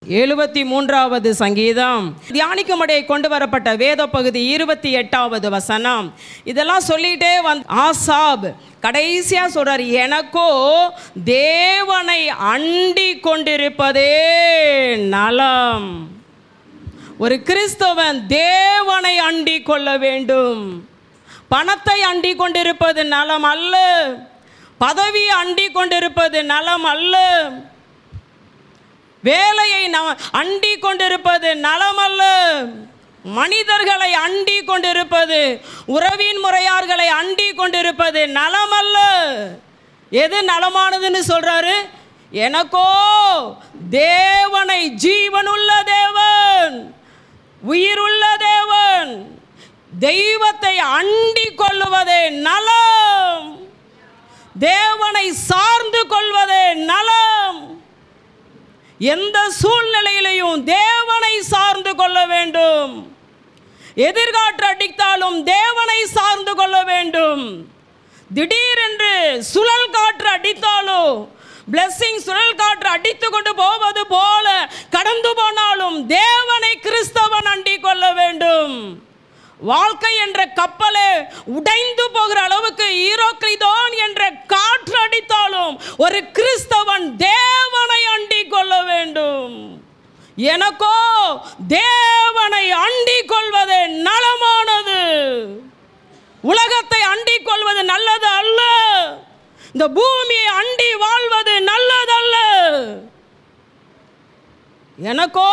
எழுபத்தி மூன்றாவது சங்கீதம் தியானிக்கும்படியை கொண்டு வரப்பட்ட வேத பகுதி இருபத்தி எட்டாவது வசனம் இதெல்லாம் சொல்லிட்டே வந் ஆசாப் கடைசியாக சொல்றார் எனக்கோ தேவனை அண்டி கொண்டிருப்பதே நலம் ஒரு கிறிஸ்தவன் தேவனை அண்டி கொள்ள வேண்டும் பணத்தை அண்டி கொண்டிருப்பது நலம் அல்ல பதவியை அண்டி கொண்டிருப்பது நலம் அல்ல வேலையை ந- அண்டி கொண்டிருப்பது நலமல்ல மனிதர்களை அண்டி கொண்டிருப்பது உறவின் முறையார்களை அண்டி கொண்டிருப்பது நலமல்ல எது நலமானதுன்னு சொல்றாரு எனக்கோ தேவனை ஜீவனுள்ள தேவன் உயிருள்ள தேவன் தெய்வத்தை அண்டி கொள்ளுவதே நலம் தேவனை சார்ந்து கொள்வதே நலம் எந்த சூழ்நிலையிலையும் தேவனை சார்ந்து கொள்ள வேண்டும் எதிர்காற்று அடித்தாலும் தேவனை சார்ந்து கொள்ள வேண்டும் திடீரென்று சுழல் காற்று அடித்தாலோ blessing சுழல் காற்று அடித்து கொண்டு போவது போல கடந்து போனாலும் தேவனை கிறிஸ்தவன் அண்டிக் கொள்ள வேண்டும் வாழ்க்கை என்ற கப்பலே உடைந்து போகிற அளவுக்கு ஈரோக்ளிதோன் என்ற காற்று அடித்தாலும் ஒரு கிறிஸ்தவன் தேவனை அண்டிக் கொள்ள வேண்டும் எனக்கோ தேவனை அண்டிக் கொள்வதே நலமானது உலகத்தை அண்டிக் கொள்வது நல்லது அல்ல இந்த பூமியை அண்டி வாழ்வது நல்லதல்ல எனக்கோ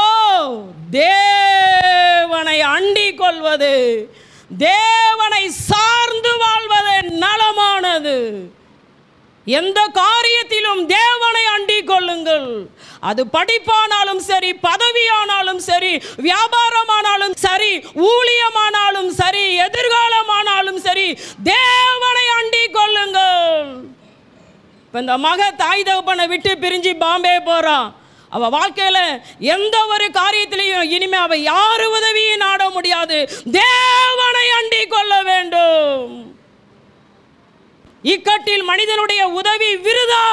தேவனை அண்டிக் கொள்வது தேவனை சார்ந்து வாழ்வது நலமானது எந்த காரியத்திலும் தேவனை அண்டிக் கொள்ளுங்கள் அது படிப்பானாலும் சரி பதவியானாலும் சரி வியாபாரமானாலும் சரி ஊழியமானாலும் சரி எதிர்காலமானாலும் சரி தேவனை அண்டிக் கொள்ளுங்கள் இப்போ இந்த மக தாய் தகப்பனை விட்டு பிரிஞ்சு பாம்பே போகிறான் அவ வாழ்க்கையில எந்த ஒரு காரியத்திலையும் இனிமே அவ யாரு உதவியும் நாட முடியாது தேவனை அண்டிக் கொள்ள வேண்டும் இக்கட்டில் மனிதனுடைய உதவி விருதா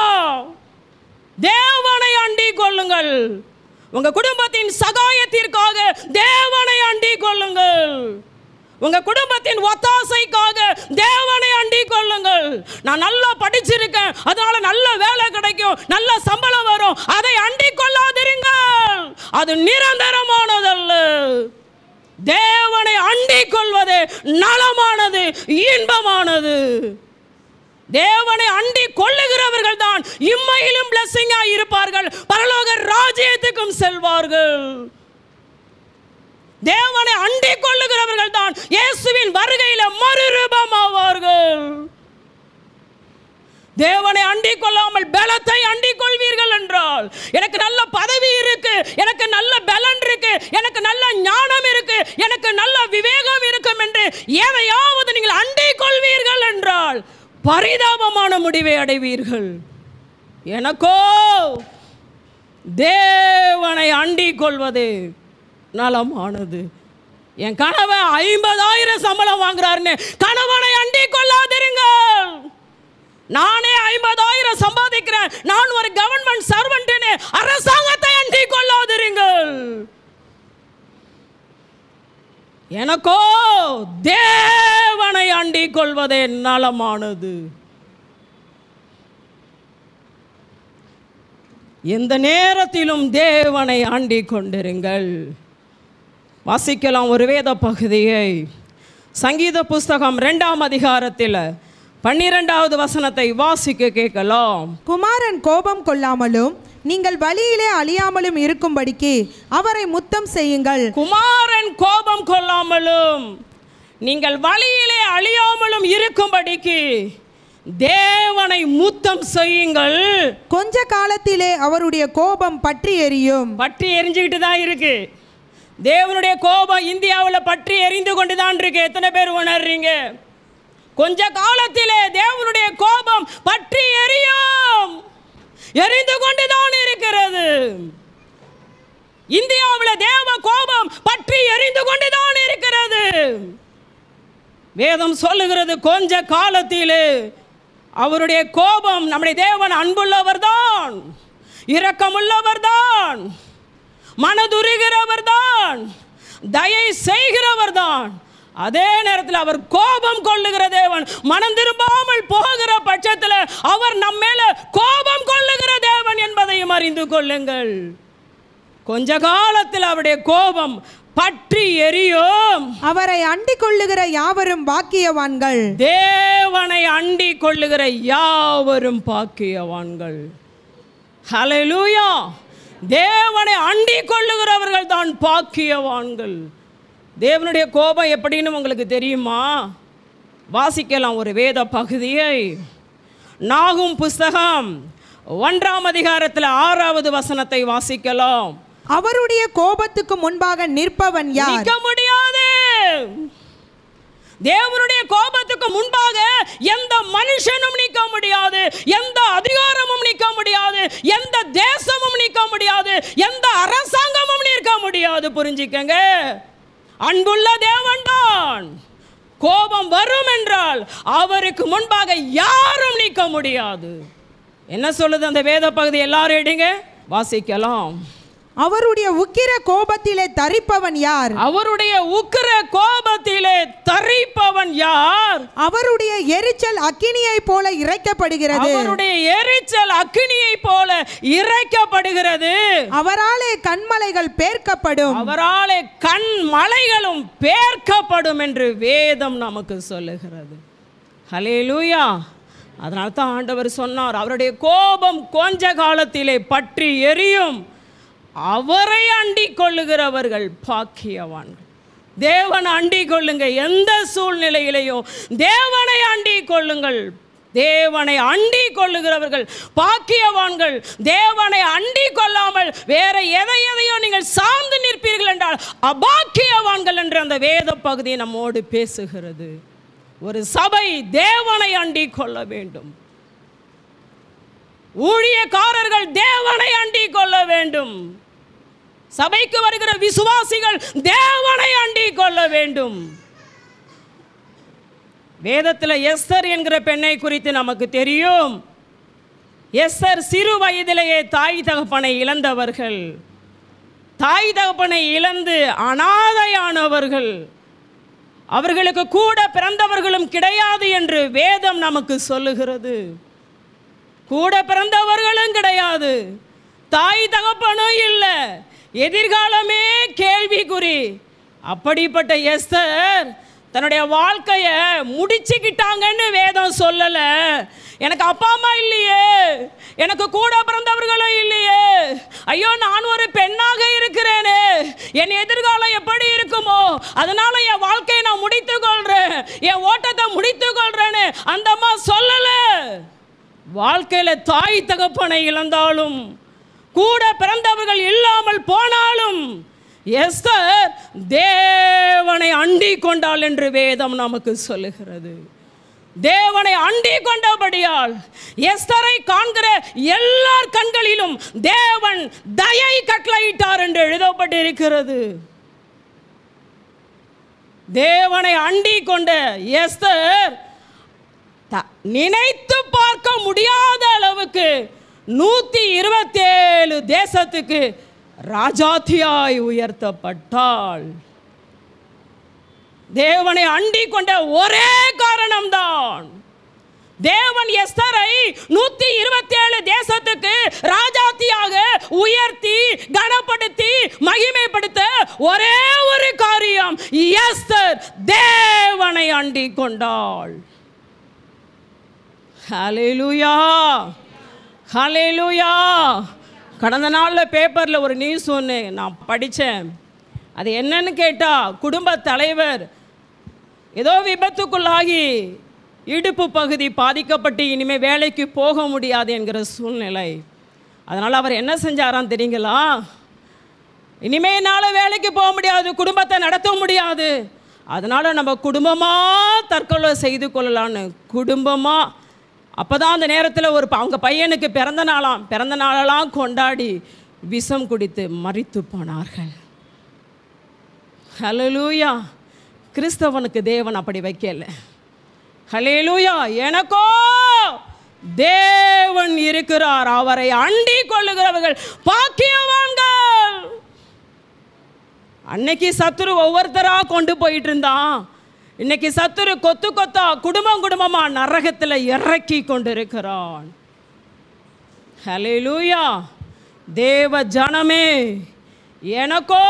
தேவனை அண்டிக் கொள்ளுங்கள் உங்க குடும்பத்தின் சகாயத்திற்காக தேவனை அண்டிக் கொள்ளுங்கள் உங்க குடும்பத்தின் ஒத்தாசைக்காக தேவனை அண்டிக் கொள்ளுங்கள் நான் நல்லா படிச்சிருக்கேன் அதனால நல்ல வேலை கிடைக்கும் நல்ல சம்பளம் வரும் அதை அண்டிக் கொள்ளாதிருங்கள் அது நிரந்தரமானதல்ல தேவனை அண்டிக் கொள்வது நலமானது இன்பமானது தேவனை அண்டி கொள்ளுகிறவர்கள் தான் இம்மையிலும் பிளஸிங்கா இருப்பார்கள் பரலோக ராஜ்யத்துக்கும் செல்வார்கள் தேவனை அண்டி கொள்ளுகிறவர்கள் தான் இயேசுவின் வருகையில மறுரூபமாவார்கள் தேவனை அண்டிக் கொள்ளாமல் பலத்தை அண்டிக் கொள்வீர்கள் என்றால் எனக்கு நல்ல பதவி இருக்கு எனக்கு நல்ல பலன் இருக்கு எனக்கு நல்ல ஞானம் இருக்கு எனக்கு நல்ல விவேகம் இருக்கும் என்று எதையாவது நீங்கள் அண்டிக் கொள்வீர்கள் என்றால் பரிதாபமான முடிவை அடைவீர்கள் எனக்கோ தேவனை அண்டிக் கொள்வது நலமானது என் கணவன் ஐம்பதாயிரம் சம்பளம் வாங்குறாருன்னு கணவனை அண்டிக் கொள்ளாதிருங்கள் நானே ஐம்பதாயிரம் சம்பாதிக்கிறேன் நான் ஒரு கவர்மெண்ட் சர்வெண்ட்னு அரசாங்கத்தை அண்டிக் கொள்ளாதிருங்கள் எனக்கோ தேவனை அண்டிக் கொள்வதே நலமானது எந்த நேரத்திலும் தேவனை அண்டிக் கொண்டிருங்கள் வாசிக்கலாம் ஒரு வேத பகுதியை சங்கீத புஸ்தகம் ரெண்டாம் அதிகாரத்தில் பன்னிரெண்டாவது வசனத்தை வாசிக்க கேட்கலாம் குமாரன் கோபம் கொள்ளாமலும் நீங்கள் வழியிலே அழியாமலும் இருக்கும்படிக்கு அவரை முத்தம் செய்யுங்கள் குமாரன் கோபம் கொள்ளாமலும் நீங்கள் வழியிலே அழியாமலும் இருக்கும்படிக்கு தேவனை முத்தம் செய்யுங்கள் கொஞ்ச காலத்திலே அவருடைய கோபம் பற்றி எரியும் பற்றி எரிஞ்சுக்கிட்டு தான் இருக்கு தேவனுடைய கோபம் இந்தியாவில் பற்றி எரிந்து கொண்டு தான் இருக்கு எத்தனை பேர் உணர்றீங்க கொஞ்ச காலத்திலே தேவனுடைய கோபம் பற்றி எரியும் எரிந்து கொண்டு தான் இருக்கிறது இந்தியாவில் தேவ கோபம் பற்றி எரிந்து கொண்டு தான் இருக்கிறது வேதம் சொல்லுகிறது கொஞ்ச காலத்திலே அவருடைய கோபம் நம்முடைய தேவன் அன்புள்ளவர் தான் இரக்கமுள்ளவர் தான் மனதுருகிறவர் தான் தயை செய்கிறவர் தான் அதே நேரத்தில் அவர் கோபம் கொள்ளுகிற தேவன் மனம் திரும்பாமல் போகிற பட்சத்தில் அவர் நம்ம மேல கோபம் கொள்ளுகிற தேவன் என்பதையும் அறிந்து கொள்ளுங்கள் கொஞ்ச காலத்தில் அவருடைய கோபம் பற்றி எரியும் அவரை அண்டிக் கொள்ளுகிற யாவரும் பாக்கியவான்கள் தேவனை அண்டிக் கொள்ளுகிற யாவரும் பாக்கியவான்கள் ஹalleluya தேவனை அண்டிக் கொள்ளுகிறவர்கள் தான் பாக்கியவான்கள் தேவனுடைய கோபம் எப்படின்னு உங்களுக்கு தெரியுமா வாசிக்கலாம் ஒரு வேத பகுதியை நாகும் புஸ்தகம் ஒன்றாம் அதிகாரத்தில் ஆறாவது வசனத்தை வாசிக்கலாம் அவருடைய கோபத்துக்கு முன்பாக நிற்பவன் யார் நிற்க முடியாது தேவனுடைய கோபத்துக்கு முன்பாக எந்த மனுஷனும் நிற்க முடியாது எந்த அதிகாரமும் நிற்க முடியாது எந்த தேசமும் நிற்க முடியாது எந்த அரசாங்கமும் நிற்க முடியாது புரிஞ்சுக்கங்க அன்புள்ள தேவன்தான் கோபம் வரும் என்றால் அவருக்கு முன்பாக யாரும் நிற்க முடியாது என்ன சொல்லுது அந்த வேத பகுதி எல்லாரும் எடுங்க வாசிக்கலாம் அவருடைய உக்கிர கோபத்திலே தரிப்பவன் யார் அவருடைய உக்கிர கோபத்திலே தரிப்பவன் யார் அவருடைய எரிச்சல் அக்கினியை போல இறைக்கப்படுகிறது அவருடைய எரிச்சல் அக்கினியை போல இறைக்கப்படுகிறது அவராலே கண்மலைகள் பேர்க்கப்படும் அவராலே கண் மலைகளும் பேர்க்கப்படும் என்று வேதம் நமக்கு சொல்லுகிறது ஹலேலூயா அதனால தான் ஆண்டவர் சொன்னார் அவருடைய கோபம் கொஞ்ச காலத்திலே பற்றி எரியும் அவரை அண்டிக் கொள்ளுகிறவர்கள் பாக்கியவான்கள் தேவன் அண்டிக் கொள்ளுங்க எந்த சூழ்நிலையிலையும் தேவனை அண்டிக் கொள்ளுங்கள் தேவனை அண்டிக் கொள்ளுகிறவர்கள் பாக்கியவான்கள் தேவனை அண்டிக் கொள்ளாமல் வேற எதை எதையோ நீங்கள் சார்ந்து நிற்பீர்கள் என்றால் அபாக்கியவான்கள் என்று அந்த வேத பகுதி நம்மோடு பேசுகிறது ஒரு சபை தேவனை அண்டிக் கொள்ள வேண்டும் ஊழியக்காரர்கள் தேவனை அண்டிக் கொள்ள வேண்டும் சபைக்கு வருகிற விசுவாசிகள் தேவனை அண்டிக் கொள்ள வேண்டும் வேதத்தில் எஸ்தர் என்கிற பெண்ணை குறித்து நமக்கு தெரியும் எஸ்தர் சிறு வயதிலேயே தாய் தகப்பனை இழந்தவர்கள் தாய் தகப்பனை இழந்து அனாதையானவர்கள் அவர்களுக்கு கூட பிறந்தவர்களும் கிடையாது என்று வேதம் நமக்கு சொல்லுகிறது கூட பிறந்தவர்களும் கிடையாது தாய் தகப்பனும் இல்லை எதிர்காலமே கேள்விக்குறி அப்படிப்பட்ட எஸ்தர் தன்னுடைய வாழ்க்கையை முடிச்சுக்கிட்டாங்கன்னு வேதம் சொல்லலை எனக்கு அப்பா அம்மா இல்லையே எனக்கு கூட பிறந்தவர்களும் இல்லையே ஐயோ நான் ஒரு பெண்ணாக இருக்கிறேனே என் எதிர்காலம் எப்படி இருக்குமோ அதனால என் வாழ்க்கையை நான் முடித்து கொள்றேன் என் ஓட்டத்தை முடித்து கொள்றேன்னு அந்த அம்மா சொல்லலை வாழ்க்கையில தாய் தகப்பனை இழந்தாலும் கூட பிறந்தவர்கள் இல்லாமல் போனாலும் எஸ்தர் தேவனை அண்டிக் கொண்டாள் என்று வேதம் நமக்கு சொல்லுகிறது தேவனை அண்டிக் கொண்டபடியால் எஸ்தரை காண்கிற எல்லார் கண்களிலும் தேவன் தயை கட்டளையிட்டார் என்று எழுதப்பட்டிருக்கிறது தேவனை அண்டிக் கொண்ட எஸ்தர் த- நினைத்து பார்க்க முடியாத அளவுக்கு நூத்தி இருபத்தேழு தேசத்துக்கு ராஜாத்தியாய் உயர்த்தப்பட்டாள் தேவனை அண்டிக் கொண்ட ஒரே காரணம்தான் தேவன் எஸ்தரை நூத்தி இருபத்தி ஏழு தேசத்துக்கு ராஜாத்தியாக உயர்த்தி கனப்படுத்தி மகிமைப்படுத்த ஒரே ஒரு காரியம் எஸ்தர் தேவனை அண்டிக் கொண்டாள் ஹalleluya ஹalleluya கடந்த நாளில் பேப்பரில் ஒரு நியூஸ் ஒன்று நான் படித்தேன் அது என்னன்னு கேட்டால் குடும்ப தலைவர் ஏதோ விபத்துக்குள்ளாகி இடுப்பு பகுதி பாதிக்கப்பட்டு இனிமேல் வேலைக்கு போக முடியாது என்கிற சூழ்நிலை அதனால் அவர் என்ன செஞ்சாராம் தெரியுங்களா இனிமே என்னால் வேலைக்கு போக முடியாது குடும்பத்தை நடத்த முடியாது அதனால் நம்ம குடும்பமாக தற்கொலை செய்து கொள்ளலான்னு குடும்பமாக அப்போ தான் அந்த நேரத்தில் ஒரு ப- அவங்க பையனுக்கு பிறந்த நாளாம் பிறந்த நாளெல்லாம் கொண்டாடி விஷம் குடித்து மரித்து போனார்கள் ஹalleluya கிறிஸ்தவனுக்கு தேவன் அப்படி வைக்கல ஹalleluya எனக்கோ தேவன் இருக்கிறார் அவரை அண்டிக் கொள்ளுகிறவர்கள் பாக்கியவான்கள் அன்னைக்கு சத்துரு ஒவ்வொருத்தரா கொண்டு போயிட்டு இருந்தான் இன்னைக்கு சத்துரு கொத்து கொத்தா குடும்பம் குடும்பமா நரகத்தில் இறக்கி கொண்டிருக்கிறான் ஹalleluya தேவ ஜனமே எனக்கோ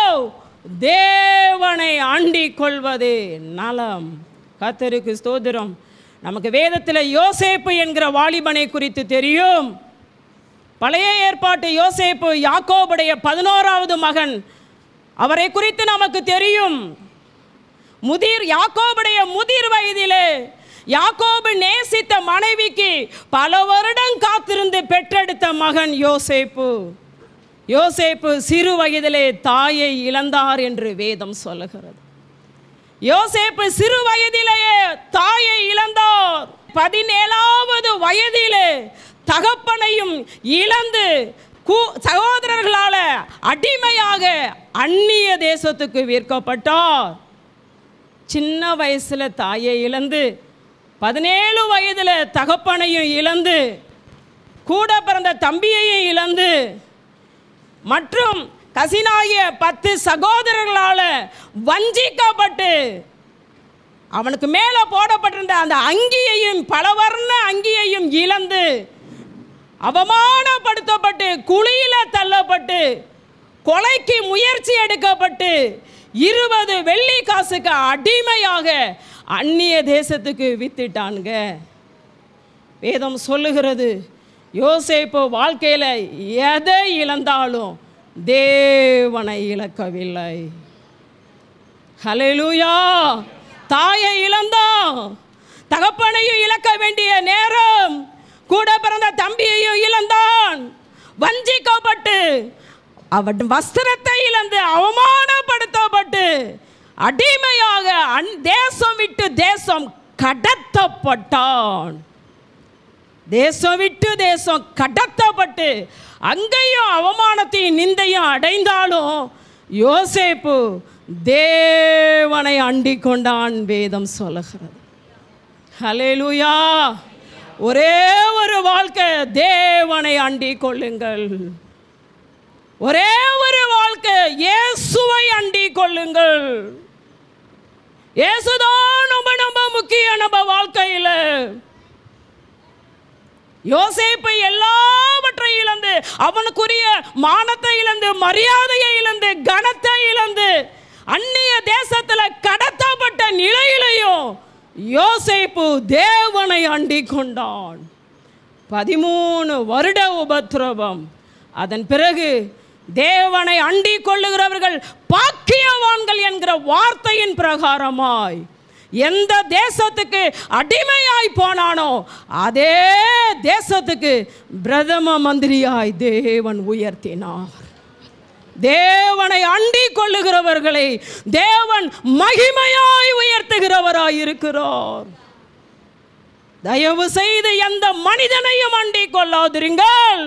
தேவனை ஆண்டிக் கொள்வதே நலம் கத்தருக்கு ஸ்தோத்திரம் நமக்கு வேதத்தில் யோசேப்பு என்கிற வாலிபனை குறித்து தெரியும் பழைய ஏற்பாட்டு யோசேப்பு யாக்கோபுடைய பதினோராவது மகன் அவரை குறித்து நமக்கு தெரியும் முதிர் யாக்கோபுடைய முதிர் வயதிலே யாக்கோபு நேசித்த மனைவிக்கு பல வருடம் காத்திருந்து பெற்றெடுத்த மகன் யோசேப்பு யோசேப்பு சிறு வயதிலே தாயை இழந்தார் என்று வேதம் சொல்லுகிறது யோசேப்பு சிறு வயதிலேயே தாயை இழந்தார் பதினேழாவது வயதிலே தகப்பனையும் இழந்து கூ- சகோதரர்களால அடிமையாக அந்நிய தேசத்துக்கு விற்கப்பட்டார் சின்ன வயசுல தாயை இழந்து பதினேழு வயதுல தகப்பனையும் இழந்து கூட பிறந்த தம்பியையும் இழந்து மற்றும் கசினாகிய பத்து சகோதரர்களால வஞ்சிக்கப்பட்டு அவனுக்கு மேலே போடப்பட்டிருந்த அந்த அங்கியையும் பலவர்ண அங்கியையும் இழந்து அவமானப்படுத்தப்பட்டு குழியில தள்ளப்பட்டு கொலைக்கு முயற்சி எடுக்கப்பட்டு இருபது வெள்ளி காசுக்கு அடிமையாக அந்நிய தேசத்துக்கு வித்துட்டானுங்க வேதம் சொல்லுகிறது யோசேப்பு வாழ்க்கையில் எதை இழந்தாலும் தேவனை இழக்கவில்லை ஹalleluya தாயை இழந்தான் தகப்பனையும் இழக்க வேண்டிய நேரம் கூட பிறந்த தம்பியையும் இழந்தான் வஞ்சிக்கப்பட்டு அவன் வஸ்திரத்தை இழந்து அவமானப்படுத்தப்பட்டு அடிமையாக அந் தேசம் விட்டு தேசம் கடத்தப்பட்டான் தேசம் விட்டு தேசம் கடத்தப்பட்டு அங்கேயும் அவமானத்தையும் நிந்தையும் அடைந்தாலும் யோசேப்பு தேவனை அண்டிக் கொண்டான் வேதம் சொல்லுகிறது ஹalleluya ஒரே ஒரு வாழ்க்கை தேவனை அண்டிக் கொள்ளுங்கள் ஒரே ஒரு வாழ்க்கை இயேசுவை அண்டிக் கொள்ளுங்கள் இயேசுதான் நம்ம நம்ம முக்கியம் நம்ம வாழ்க்கையில் யோசேப்பு எல்லாவற்றையும் இழந்து அவனுக்குரிய மானத்தை இழந்து மரியாதையை இழந்து கனத்தை இழந்து அந்நிய தேசத்துல கடத்தப்பட்ட நிலையிலையும் யோசேப்பு தேவனை அண்டிக் கொண்டான் பதிமூணு வருட உபத்திரவம் அதன் பிறகு தேவனை அண்டிக் கொள்ளுகிறவர்கள் பாக்கியவான்கள் என்கிற வார்த்தையின் பிரகாரமாய் எந்த தேசத்துக்கு அடிமையாய் போனானோ அதே தேசத்துக்கு பிரதம மந்திரியாய் தேவன் உயர்த்தினார் தேவனை அண்டிக் கொள்ளுகிறவர்களை தேவன் மகிமையாய் உயர்த்துகிறவராய் இருக்கிறார் தயவு செய்து எந்த மனிதனையும் அண்டிக் கொள்ளாதிருங்கள்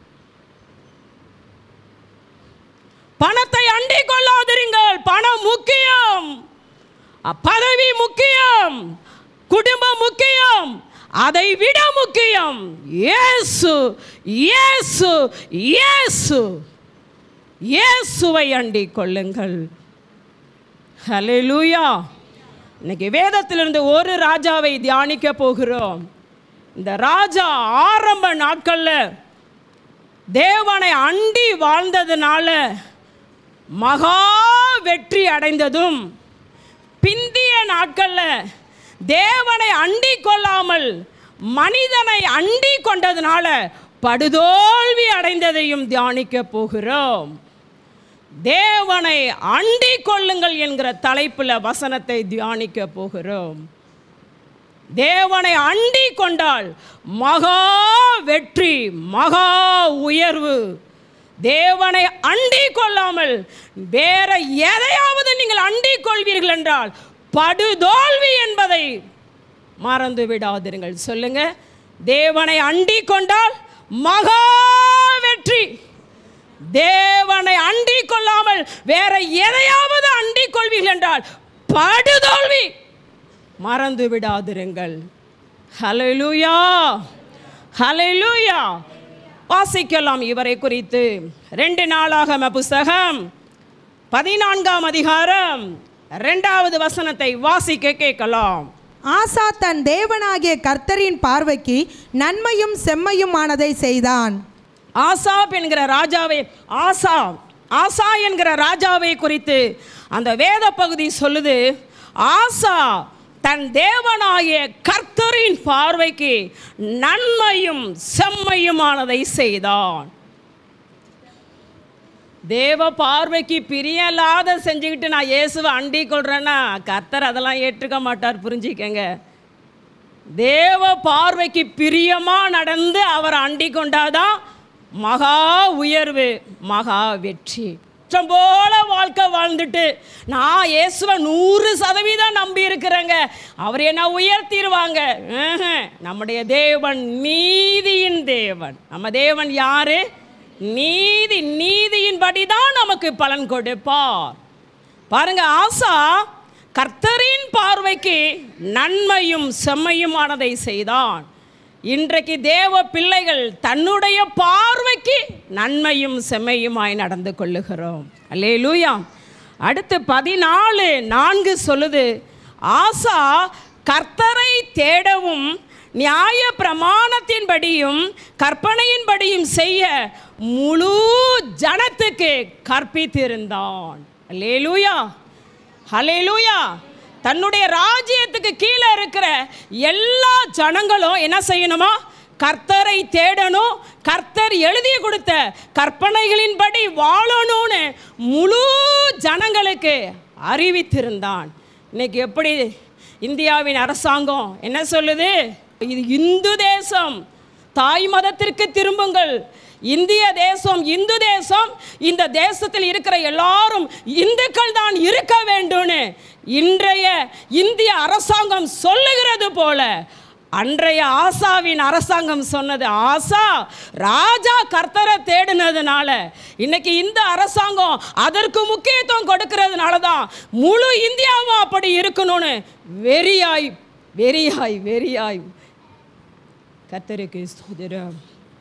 பணத்தை அண்டிக் கொள்ளாதிருங்கள் பணம் முக்கியம் பதவி முக்கியம் குடும்பம் முக்கியம் அதை விட முக்கியம் இயேசு இயேசு இயேசு இயேசுவை அண்டிக் கொள்ளுங்கள் ஹalleluya இன்னைக்கு வேதத்திலிருந்து ஒரு ராஜாவை தியானிக்க போகிறோம் இந்த ராஜா ஆரம்ப நாட்களில் தேவனை அண்டி வாழ்ந்ததுனால மகா வெற்றி அடைந்ததும் பிந்திய நாட்களில் தேவனை அண்டி கொள்ளாமல் மனிதனை அண்டி கொண்டதுனால படுதோல்வி அடைந்ததையும் தியானிக்க போகிறோம் தேவனை அண்டி கொள்ளுங்கள் என்கிற தலைப்பில் வசனத்தை தியானிக்க போகிறோம் தேவனை அண்டி கொண்டால் மகா வெற்றி மகா உயர்வு தேவனை அண்டி கொள்ளாமல் வேற எதையாவது நீங்கள் அண்டி கொள்வீர்கள் என்றால் படுதோல்வி என்பதை மறந்து விடாதிருங்கள் சொல்லுங்க தேவனை அண்டி கொண்டால் மகா வெற்றி தேவனை அண்டி கொள்ளாமல் வேற எதையாவது அண்டி கொள்வீர்கள் என்றால் படுதோல்வி மறந்து விடாதிருங்கள் ஹalleluya ஹalleluya வாசிக்கலாம் இவரை குறித்து ரெண்டு நாளாகம புஸ்தகம் பதினான்காம் அதிகாரம் இரண்டாவது வசனத்தை வாசிக்க கேட்கலாம் ஆசா தன் தேவனாகிய கர்த்தரின் பார்வைக்கு நன்மையும் செம்மையுமானதை செய்தான் ஆசாப் என்கிற ராஜாவை ஆசா ஆசா என்கிற ராஜாவை குறித்து அந்த வேத பகுதி சொல்லுது ஆசா தன் தேவனாகிய கர்த்தரின் பார்வைக்கு நன்மையும் செம்மையுமானதை செய்தான் தேவ பார்வைக்கு பிரியலாத செஞ்சுக்கிட்டு நான் இயேசுவை அண்டிக் கொள்றேன்னா கர்த்தர் அதெல்லாம் ஏற்றுக்க மாட்டார் புரிஞ்சுக்கங்க தேவ பார்வைக்கு பிரியமா நடந்து அவர் அண்டிக் கொண்டாதான் மகா உயர்வு மகா வெற்றி குற்றம் போல வாழ்க்கை வாழ்ந்துட்டு நான் இயேசுவை நூறு சதவீதம் நம்பி இருக்கிறேங்க அவர் என்ன உயர்த்திடுவாங்க ம்ஹும். நம்முடைய தேவன் நீதியின் தேவன் நம்ம தேவன் யாரு நீதி நீதியின்படி தான் நமக்கு பலன் கொடுப்பார் பாருங்க ஆசா கர்த்தரின் பார்வைக்கு நன்மையும் செம்மையுமானதை செய்தான் இன்றைக்கு தேவ பிள்ளைகள் தன்னுடைய பார்வைக்கு நன்மையும் செம்மையுமாய் நடந்து கொள்ளுகிறோம் அல்லேலூயா அடுத்து பதினாலு நான்கு சொல்லுது ஆசா கர்த்தரை தேடவும் நியாய பிரமாணத்தின்படியும் கற்பனையின்படியும் செய்ய முழு ஜனத்துக்கு கற்பித்திருந்தான் அல்லேலூயா ஹலேலூயா தன்னுடைய ராஜ்யத்துக்கு கீழே இருக்கிற எல்லா ஜனங்களும் என்ன செய்யணுமா கர்த்தரை தேடணும் கர்த்தர் எழுதி கொடுத்த கற்பனைகளின்படி வாழணும்னு முழு ஜனங்களுக்கு அறிவித்திருந்தான் இன்னைக்கு எப்படி இந்தியாவின் அரசாங்கம் என்ன சொல்லுது இது இந்து தேசம் தாய் மதத்திற்கு திரும்புங்கள் இந்திய தேசம் இந்து தேசம் இந்த தேசத்தில் இருக்கிற எல்லாரும் இந்துக்கள் தான் இருக்க வேண்டும்னு இன்றைய இந்திய அரசாங்கம் சொல்லுகிறது போல அன்றைய ஆசாவின் அரசாங்கம் சொன்னது ஆசா ராஜா கர்த்தரை தேடினதுனால இன்னைக்கு இந்த அரசாங்கம் அதற்கு முக்கியத்துவம் கொடுக்கறதுனால தான் முழு இந்தியாவும் அப்படி இருக்கணும்னு வெறியாய் வெறியாய் வெறியாய் கர்த்தருக்கு ஸ்தோத்திரம்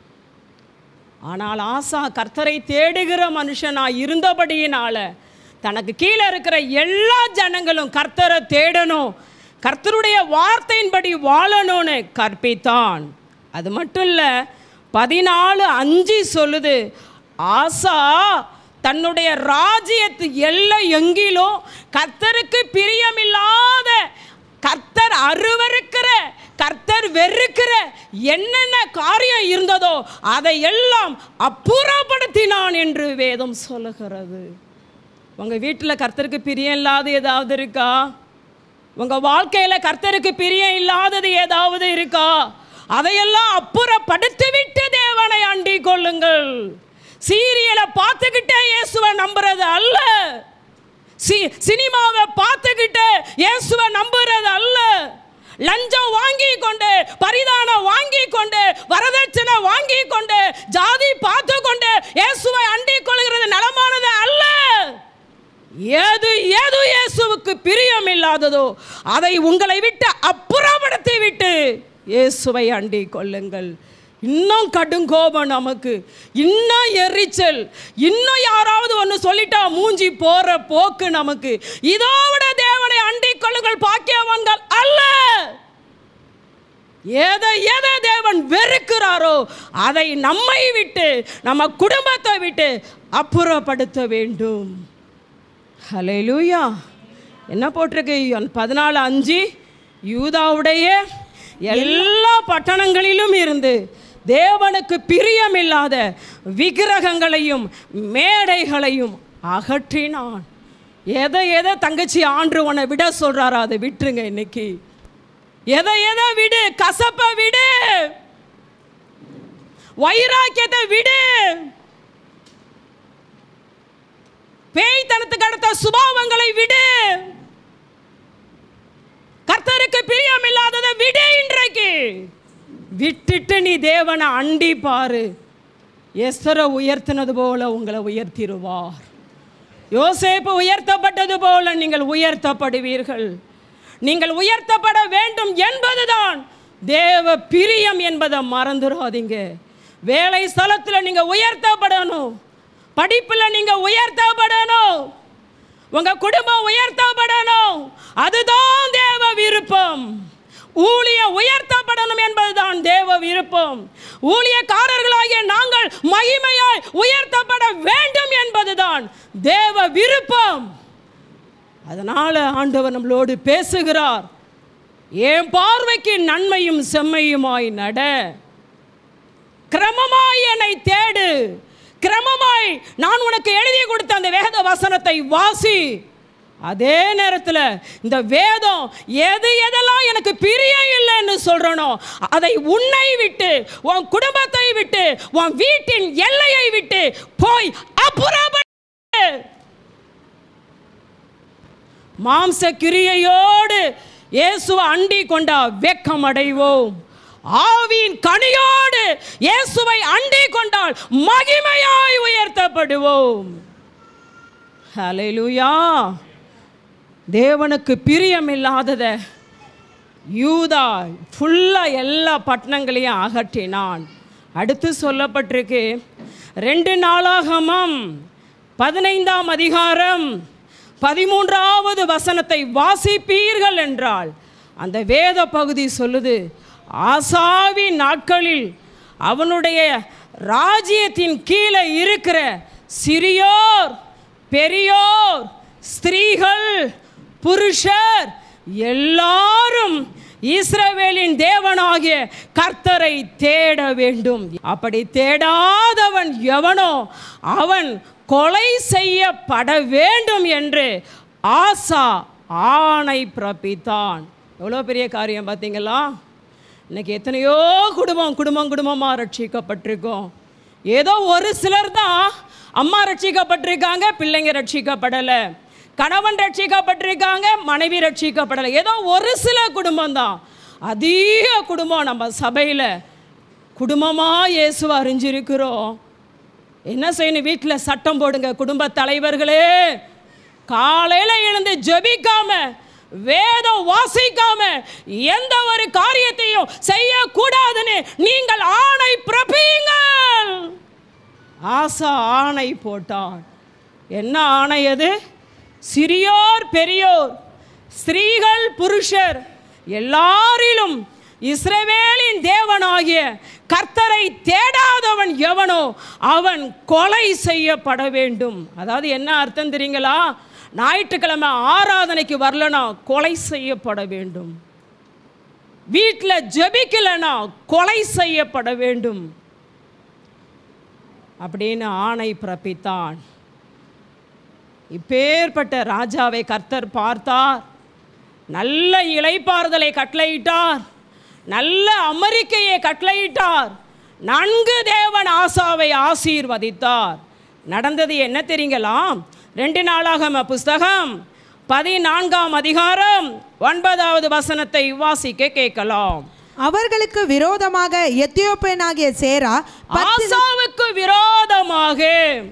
ஆனால் ஆசா கர்த்தரை தேடுகிற மனுஷனாய் இருந்தபடியினால தனக்கு கீழே இருக்கிற எல்லா ஜனங்களும் கர்த்தரை தேடணும் கர்த்தருடைய வார்த்தையின்படி வாழணும்னு கற்பித்தான் அது மட்டும் இல்லை பதினாலு அஞ்சு சொல்லுது ஆசா தன்னுடைய ராஜ்யத்து எல்லை எங்கிலும் கர்த்தருக்கு பிரியமில்லாத கர்த்தர் அருவருக்கிற கர்த்தர் வெறுக்கிற என்னென்ன காரியம் இருந்ததோ அதை எல்லாம் அப்புறப்படுத்தினான் என்று வேதம் சொல்லுகிறது உங்க வீட்டில் கர்த்தருக்கு பிரியம் இல்லாத ஏதாவது இருக்கா உங்க வாழ்க்கையில கர்த்தருக்கு பிரியம் இல்லாதது ஏதாவது இருக்கா அதையெல்லாம் அப்புறப்படுத்தி விட்டு தேவனை அண்டிக் கொள்ளுங்கள் சீரியலை பார்த்துக்கிட்டே இயேசுவை நம்புறது அல்ல சி சினிமாவை பார்த்துக்கிட்டு இயேசுவை நம்புறது அல்ல லஞ்சம் வாங்கி கொண்டு பரிதானம் வாங்கி கொண்டு வரதட்சணை வாங்கி கொண்டு ஜாதி பார்த்து கொண்டு இயேசுவை அண்டிக் கொள்கிறது நலமானது அல்ல ஏது ஏது இயேசுவுக்கு பிரியம் இல்லாததோ அதை உங்களை விட்டு அப்புறப்படுத்தி விட்டு இயேசுவை அண்டிக் கொள்ளுங்கள் இன்னும் கடுங்கோபம் நமக்கு இன்னும் எரிச்சல் இன்னும் யாராவது ஒன்று சொல்லிட்டா மூஞ்சி போற போக்கு நமக்கு இதோட தேவனை அண்டிக் கொள்ளுங்கள் பாக்கியவான்கள் அல்ல எதை எதை தேவன் வெறுக்கிறாரோ அதை நம்மை விட்டு நம்ம குடும்பத்தை விட்டு அப்புறப்படுத்த வேண்டும் ஹalleluya என்ன போட்டிருக்கு பதினாலு அஞ்சு யூதாவுடைய எல்லா பட்டணங்களிலும் இருந்து தேவனுக்கு பிரியமில்லாத விக்கிரகங்களையும் மேடைகளையும் அகற்றினான் எதை எதை தங்கச்சி ஆண்டு உன்னை விட சொல்றாரோ அதை விட்டுருங்க இன்னைக்கு எதை எதை விடு கசப்பை விடு வைராக்கியத்தை விடு பேய்த்தனத்துக்கு அடுத்த சுபாவங்களை விடு கர்த்தருக்கு பிரியம் இல்லாததை விடு இன்றைக்கு விட்டுட்டு நீ தேவனை அண்டி பாரு எஸ்தரை உயர்த்தினது போல உங்களை உயர்த்திடுவார் யோசேப்பு உயர்த்தப்பட்டது போல நீங்கள் உயர்த்தப்படுவீர்கள் நீங்கள் உயர்த்தப்பட வேண்டும் என்பதுதான் தேவ பிரியம் என்பதை மறந்துடாதீங்க வேலை ஸ்தலத்தில் நீங்கள் உயர்த்தப்படணும் படிப்பில் நீங்கள் உயர்த்தப்படணும் உங்க குடும்பம் உயர்த்தப்படணும் அதுதான் தேவ விருப்பம் ஊழிய உயர்த்தப்படணும் என்பதுதான் தேவ விருப்பம் ஊழியக்காரர்களாகிய நாங்கள் மகிமையாய் உயர்த்தப்பட வேண்டும் என்பதுதான் தேவ விருப்பம் அதனால ஆண்டவர் நம்மளோடு பேசுகிறார் என் பார்வைக்கு நன்மையும் செம்மையுமாய் நட கிரமமாய் என்னை தேடு கிரமமாய் நான் உனக்கு எழுதி கொடுத்த அந்த வேத வசனத்தை வாசி அதே நேரத்தில் இந்த வேதம் எது எதெல்லாம் எனக்கு பிரியம் இல்லைன்னு சொல்றனோ அதை உன்னை விட்டு உன் குடும்பத்தை விட்டு உன் வீட்டின் எல்லையை விட்டு போய் அப்புறப்பட்டு மாம்ச கிரியையோடு இயேசுவை அண்டி கொண்டா வெக்கம் அடைவோம் ஆவியின் கனியோடு இயேசுவை அண்டி கொண்டால் மகிமையாய் உயர்த்தப்படுவோம் ஹalleluya தேவனுக்கு பிரியமில்லாதத யூதா ஃபுல்லாக எல்லா பட்டணங்களையும் அகற்றினான் அடுத்து சொல்லப்பட்டிருக்கு ரெண்டு நாளாகமம் பதினைந்தாம் அதிகாரம் பதிமூன்றாவது வசனத்தை வாசிப்பீர்கள் என்றால் அந்த வேத பகுதி சொல்லுது ஆசாவின் நாட்களில் அவனுடைய ராஜ்யத்தின் கீழே இருக்கிற சிறியோர் பெரியோர் ஸ்திரீகள் புருஷர் எல்லாரும் இஸ்ரவேலின் தேவனாகிய கர்த்தரை தேட வேண்டும் அப்படி தேடாதவன் எவனோ அவன் கொலை செய்யப்பட வேண்டும் என்று ஆசா ஆணை பிறப்பித்தான் எவ்வளோ பெரிய காரியம் பார்த்தீங்களா இன்னைக்கு எத்தனையோ குடும்பம் குடும்பம் குடும்பமாக ரட்சிக்கப்பட்டிருக்கோம் ஏதோ ஒரு சிலர் தான் அம்மா ரட்சிக்கப்பட்டிருக்காங்க பிள்ளைங்க ரட்சிக்கப்படலை கணவன் ரட்சிக்கப்பட்டிருக்காங்க மனைவி ரட்சிக்கப்படலை ஏதோ ஒரு சில குடும்பம் தான் அதிக குடும்பம் நம்ம சபையில் குடும்பமாக இயேசுவை அறிஞ்சிருக்கிறோம் என்ன செய்யணும் வீட்டில் சட்டம் போடுங்க குடும்ப தலைவர்களே காலையில் எழுந்து ஜெபிக்காம வேதம் வாசிக்காம எந்த ஒரு காரியத்தையும் செய்யக்கூடாதுன்னு நீங்கள் ஆணை பிறப்பீங்கள் ஆசா ஆணை போட்டான் என்ன ஆணை அது சிறியோர் பெரியோர் ஸ்திரீகள் புருஷர் எல்லாரிலும் இஸ்ரவேலின் தேவனாகிய கர்த்தரை தேடாதவன் எவனோ அவன் கொலை செய்யப்பட வேண்டும் அதாவது என்ன அர்த்தம் தெரியுங்களா ஞாயிற்றுக்கிழமை ஆராதனைக்கு வரலனா கொலை செய்யப்பட வேண்டும் வீட்டில் ஜெபிக்கலைன்னா கொலை செய்யப்பட வேண்டும் அப்படின்னு ஆணை பிறப்பித்தான் இப்பேற்பட்ட ராஜாவை கர்த்தர் பார்த்தார் நல்ல இளைப்பாறுதலை கட்டளையிட்டார் நல்ல அமெரிக்கையை கட்டளையிட்டார் நன்கு தேவன் ஆசாவை ஆசீர்வதித்தார் நடந்தது என்ன தெரியுங்களா ரெண்டு நாளாகம புஸ்தகம் பதினான்காம் அதிகாரம் ஒன்பதாவது வசனத்தை வாசிக்க கேட்கலாம் அவர்களுக்கு விரோதமாக எத்தியோப்பியனாகிய சேரா பத்து ஆசாவுக்கு விரோதமாக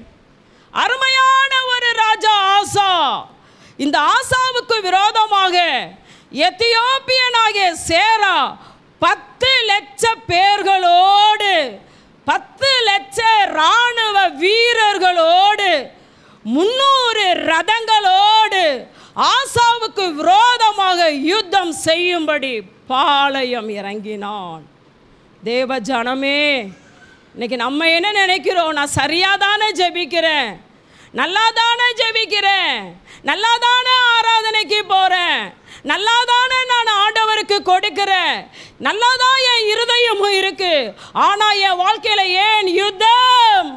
அருமையான ஒரு ராஜா ஆசா இந்த ஆசாவுக்கு விரோதமாக எத்தியோப்பியனாகிய சேரா பத்து லட்ச பேர்களோடு பத்து லட்ச இராணுவ வீரர்களோடு முன்னூறு ரதங்களோடு ஆசாவுக்கு விரோதமாக யுத்தம் செய்யும்படி பாளையம் இறங்கினான் தேவ ஜனமே இன்னைக்கு நம்ம என்ன நினைக்கிறோம் நான் சரியாக தானே ஜெபிக்கிறேன் நல்லா தானே ஜெபிக்கிறேன் நல்லா தானே ஆராதனைக்கு போகிறேன் நல்லா தானே நான் ஆண்டவருக்கு கொடுக்கிறேன் நல்லா தான் என் இருதயமும் இருக்கு ஆனால் என் வாழ்க்கையில் ஏன் யுத்தம்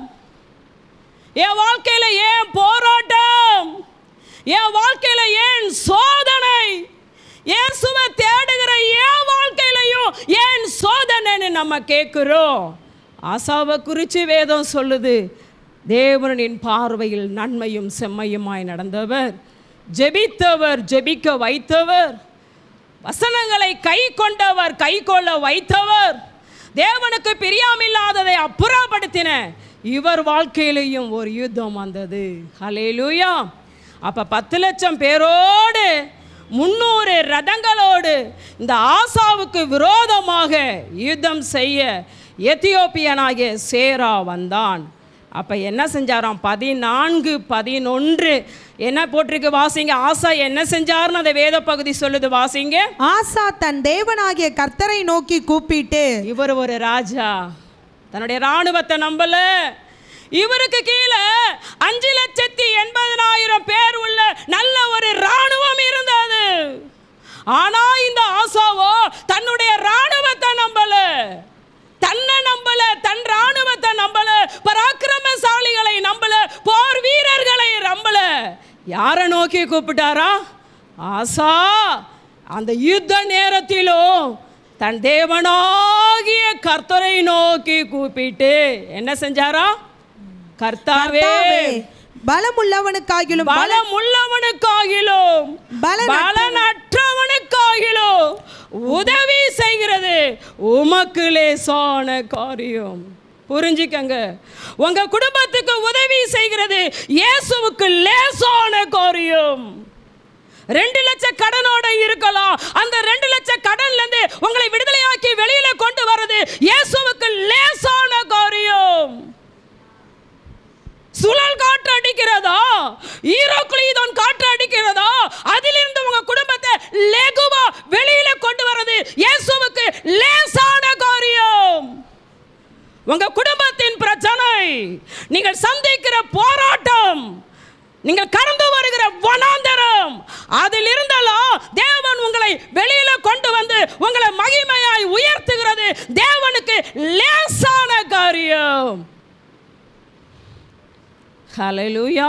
என் வாழ்க்கையில் ஏன் போராட்டம் என் வாழ்க்கையில் ஏன் சோதனை இயேசுவை தேடுகிற என் வாழ்க்கையிலையும் ஏன் சோதனைன்னு நம்ம கேட்குறோம் ஆசாவை குறித்து வேதம் சொல்லுது தேவனின் பார்வையில் நன்மையும் செம்மையுமாய் நடந்தவர் ஜெபித்தவர் ஜெபிக்க வைத்தவர் வசனங்களை கை கொண்டவர் கை கொள்ள வைத்தவர் தேவனுக்கு பிரியாமில்லாததை அப்புறப்படுத்தின இவர் வாழ்க்கையிலையும் ஒரு யுத்தம் வந்தது ஹலேலூயா அப்போ பத்து லட்சம் பேரோடு முன்னூறு ரதங்களோடு இந்த ஆசாவுக்கு விரோதமாக யுத்தம் செய்ய எத்தியோப்பியனாகிய சேரா வந்தான் அப்போ என்ன செஞ்சாராம் பதினான்கு பதினொன்று என்ன போட்டிருக்கு வாசிங்க ஆசா என்ன செஞ்சாருன்னு அந்த வேத பகுதி சொல்லுது வாசிங்க ஆசா தன் தேவனாகிய கர்த்தரை நோக்கி கூப்பிட்டு இவர் ஒரு ராஜா தன்னுடைய ராணுவத்தை நம்பல இவருக்கு கீழே அஞ்சு லட்சத்தி எண்பதனாயிரம் பேர் உள்ள நல்ல ஒரு ராணுவம் இருந்தது ஆனா இந்த ஆசாவோ தன்னுடைய ராணுவத்தை நம்பல தன்னை நம்பல தன் ராணுவத்தை நம்பல பராக்கிரமசாலிகளை நம்பல போர் வீரர்களை நம்பல யாரை நோக்கி கூப்பிட்டாரா ஆசா அந்த யுத்த நேரத்திலும் தன் தேவனாகிய கர்த்தரை நோக்கி கூப்பிட்டு என்ன செஞ்சாரா கர்த்தாவே கர்த்தாவே, பலமுள்ளவனுக்காகிலும் பல பலம் உள்ளவனுக்காகிலும் பலனற்ற- பலனற்றவனுக்காகிலும் உதவி செய்கிறது உமக்கு லேசான காரியம் புரிஞ்சுக்கங்க உங்க குடும்பத்துக்கு உதவி செய்கிறது இயேசுவுக்கு லேசான காரியம் ரெண்டு லட்சம் கடனோட இருக்கலாம் அந்த ரெண்டு லட்சம் கடன்ல இருந்து உங்களை விடுதலையாக்கி வெளியில கொண்டு வர்றது இயேசுவுக்கு லேசான காரியம் சுழல் காற்று அடிக்கிறதா ஈரோக்குளிதோன் காற்று அடிக்கிறதா அதிலிருந்து உங்க குடும்பத்தை லெகுவா வெளியில கொண்டு வர்றது இயேசுவுக்கு லேசான காரியம் உங்க குடும்பத்தின் பிரச்சனை நீங்கள் சந்திக்கிற போராட்டம் நீங்கள் கடந்து வருகிற வனாந்தரம் அதில் இருந்தெல்லாம் தேவன் உங்களை வெளியில கொண்டு வந்து உங்களை மகிமையாய் உயர்த்துகிறது தேவனுக்கு லேசான காரியம் ஹalleluya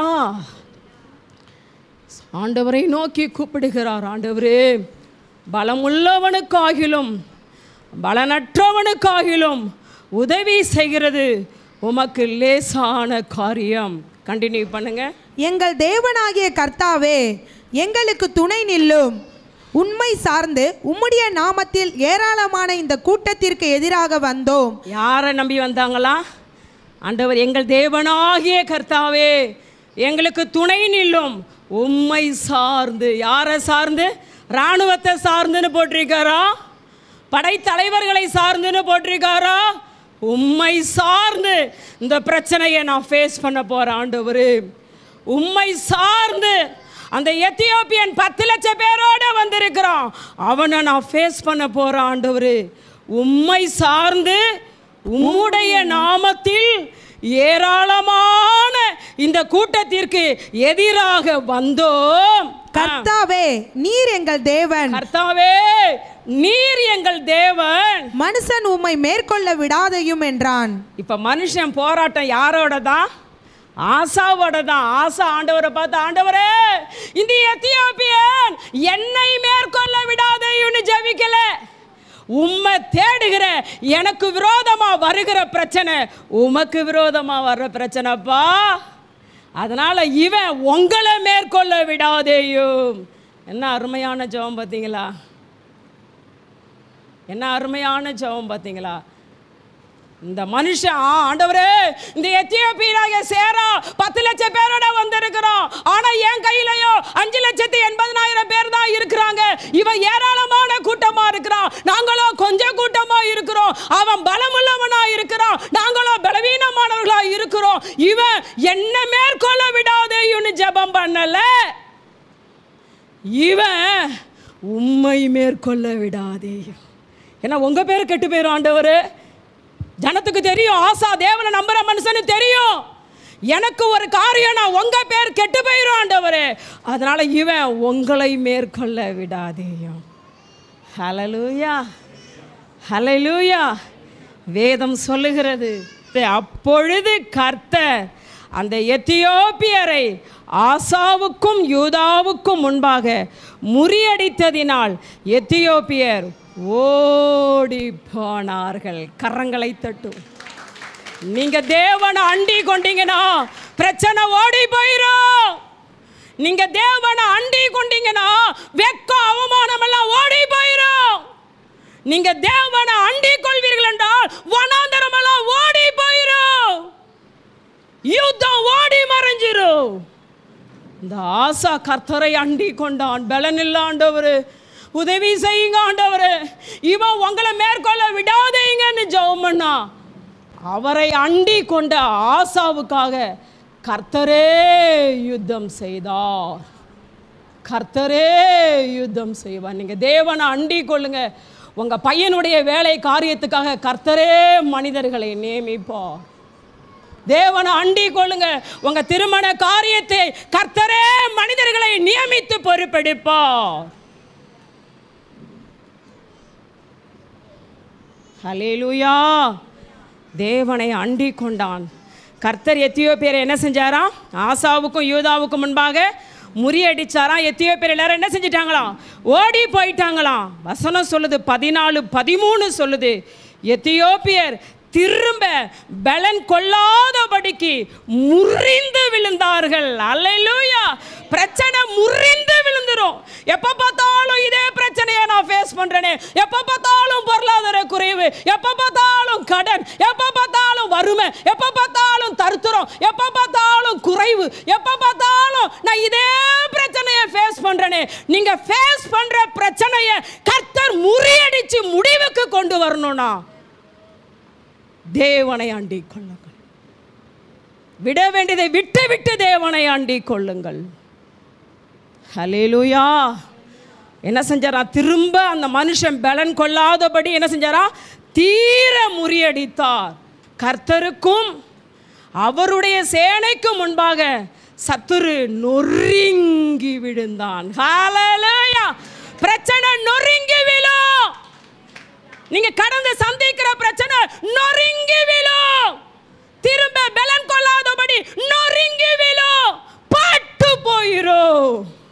ஆண்டவரை நோக்கி கூப்பிடுகிறார் ஆண்டவரே பலமுள்ளவனுக்காகிலும் பலனற்றவனுக்காகிலும் உதவி செய்கிறது உமக்கு லேசான காரியம் கண்டினியூ பண்ணுங்க எங்கள் தேவனாகிய கர்த்தாவே எங்களுக்கு துணை நில்லும் உண்மை சார்ந்து உம்முடைய நாமத்தில் ஏராளமான இந்த கூட்டத்திற்கு எதிராக வந்தோம் யாரை நம்பி வந்தாங்களா ஆண்டவர் எங்கள் தேவனாகிய கர்த்தாவே எங்களுக்கு துணை நில்லும் உம்மை சார்ந்து யாரை சார்ந்து இராணுவத்தை சார்ந்துன்னு போட்டிருக்காரா படைத்தலைவர்களை சார்ந்துன்னு போட்டிருக்காரா உம்மை சார்ந்து இந்த பிரச்சனையை நான் ஃபேஸ் பண்ண போகிறேன் ஆண்டவர் உம்மை சார்ந்து அந்த எத்தியோப்பியன் பத்து லட்சம் பேரோட வந்திருக்கிறான் அவனை நான் ஃபேஸ் பண்ண போகிறேன் ஆண்டவர் உம்மை சார்ந்து உம்முடைய நாமத்தில் ஏராளமான இந்த கூட்டத்திற்கு எதிராக வந்தோம் கர்த்தாவே நீர் எங்கள் தேவன் கர்த்தாவே நீர் எங்கள் தேவன் மனுஷன் உம்மை மேற்கொள்ள விடாதையும் என்றான் இப்ப மனுஷன் போராட்டம் யாரோட தான் ஆசாவோட தான் ஆசா ஆண்டவரை பார்த்து ஆண்டவரே இந்த எத்தியோப்பியன் என்னை மேற்கொள்ள விடாதேன்னு ஜெபிக்கல உம்மை தேடுகிற எனக்கு விரோதமா வருகிற பிரச்சனை உமக்கு விரோதமா வர்ற பிரச்சனைப்பா அதனால இவன் உங்களை மேற்கொள்ள விடாதேயும் என்ன அருமையான ஜெபம் பார்த்தீங்களா என்ன அருமையான ஜெபம் பார்த்தீங்களா இந்த மனுஷன் ஆ, ஆண்டவரே இந்த எத்தியோப்பியனாக சேரா பத்து லட்சம் பேரோட வந்திருக்கிறோம் ஆனா என் கையிலயோ அஞ்சு லட்சத்தி எண்பதனாயிரம் பேர் தான் இருக்கிறாங்க இவன் ஏராளமான கூட்டமா இருக்கிறான் நாங்களோ கொஞ்சம் கூட்டமா இருக்கிறோம் அவன் பலமுள்ளவனா இருக்கிறான் நாங்களோ பலவீனமானவர்களா இருக்கிறோம் இவன் என்ன மேற்கொள்ள விடாதேன்னு ஜெபம் பண்ணல இவன் உம்மை மேற்கொள்ள விடாதே ஏன்னா உங்க பேர் கெட்டு போயிரும் ஆண்டவர் ஜனத்துக்கு தெரியும் ஆசா தேவனை நம்புற மனுஷனு தெரியும் எனக்கு ஒரு காரியம் நான் உங்க பேர் கெட்டு போயிரும் ஆண்டவரே அதனால இவன் உங்களை மேற்கொள்ள விடாதேயும் ஹலலூயா ஹலலூயா வேதம் சொல்லுகிறது அப்பொழுது கர்த்தர் அந்த எத்தியோப்பியரை ஆசாவுக்கும் யூதாவுக்கும் முன்பாக முறியடித்ததினால் எத்தியோப்பியர் ஓடி போனார்கள் கரங்களை தட்டும் நீங்க தேவனை அண்டி கொண்டீங்கன்னா பிரச்சனை ஓடி போயிரும் நீங்க தேவனை அண்டி கொண்டீங்கன்னா வெக்கம் அவமானம் எல்லாம் ஓடி போயிரும் நீங்க தேவனை அண்டி கொள்வீர்கள் என்றால் வனாந்தரம் எல்லாம் ஓடி போயிரும் யுத்தம் ஓடி மறைஞ்சிரும் இந்த ஆசா கர்த்தரை அண்டி கொண்டான் பலன் இல்ல ஆண்டவர் உதவி செய்யுங்க ஆண்டவர் இவன் உங்களை மேற்கொள்ள விடாதீங்கன்னு ஜெபம் பண்ணா அவரை அண்டி கொண்ட ஆசாவுக்காக கர்த்தரே யுத்தம் செய்தார் கர்த்தரே யுத்தம் செய்வார் நீங்க தேவனை அண்டி கொள்ளுங்க உங்க பையனுடைய வேலை காரியத்துக்காக கர்த்தரே மனிதர்களை நியமிப்பார் தேவனை அண்டி கொள்ளுங்க உங்க திருமண காரியத்தை கர்த்தரே மனிதர்களை நியமித்து பொறுப்பெடுப்பார் ஹலேலூயா தேவனை அண்டி கொண்டான் கர்த்தர் எத்தியோப்பியரை என்ன செஞ்சாராம் ஆசாவுக்கும் யூதாவுக்கும் முன்பாக முறியடிச்சாராம் எத்தியோப்பியர் எல்லாரும் என்ன செஞ்சிட்டாங்களாம் ஓடி போயிட்டாங்களாம் வசனம் சொல்லுது பதினாலு பதிமூணு சொல்லுது எத்தியோப்பியர் திரும்ப பலன் கொள்ளாதபடிக்கு முறிந்து விழுந்தார்கள் அல்லேலூயா பிரச்சனை முறிந்து விழுந்துரும் எப்போ பார்த்தாலும் இதே பிரச்சனையை நான் ஃபேஸ் பண்ணுறேனே எப்போ பார்த்தாலும் பொருளாதார குறைவு எப்போ பார்த்தாலும் கடன் எப்போ பார்த்தாலும் வறுமை எப்போ பார்த்தாலும் தருத்திரம் எப்போ பார்த்தாலும் குறைவு எப்போ பார்த்தாலும் நான் இதே பிரச்சனையை ஃபேஸ் பண்ணுறேனே நீங்கள் ஃபேஸ் பண்ணுற பிரச்சனையை கர்த்தர் முறியடிச்சு முடிவுக்கு கொண்டு வரணும்னா தேவனை அண்டிக் கொள்ளுங்கள் விட வேண்டியதை விட்டு விட்டு தேவனை அண்டிக் கொள்ளுங்கள் ஹலேலூயா என்ன செஞ்சாரா திரும்ப அந்த மனுஷன் பலன் கொள்ளாதபடி என்ன செஞ்சாரா தீர முறியடித்தார் கர்த்தருக்கும் அவருடைய சேனைக்கும் முன்பாக சத்துரு நொறுங்கி விழுந்தான் ஹalleluya பிரச்சனை நொறுங்கி விழும் நீங்க கடந்து சந்திக்கிற பிரச்சனை நொறுங்கி விழும் திரும்ப பலன் கொள்ளாதபடி நொறுங்கி விழும் பட்டு போயிரும்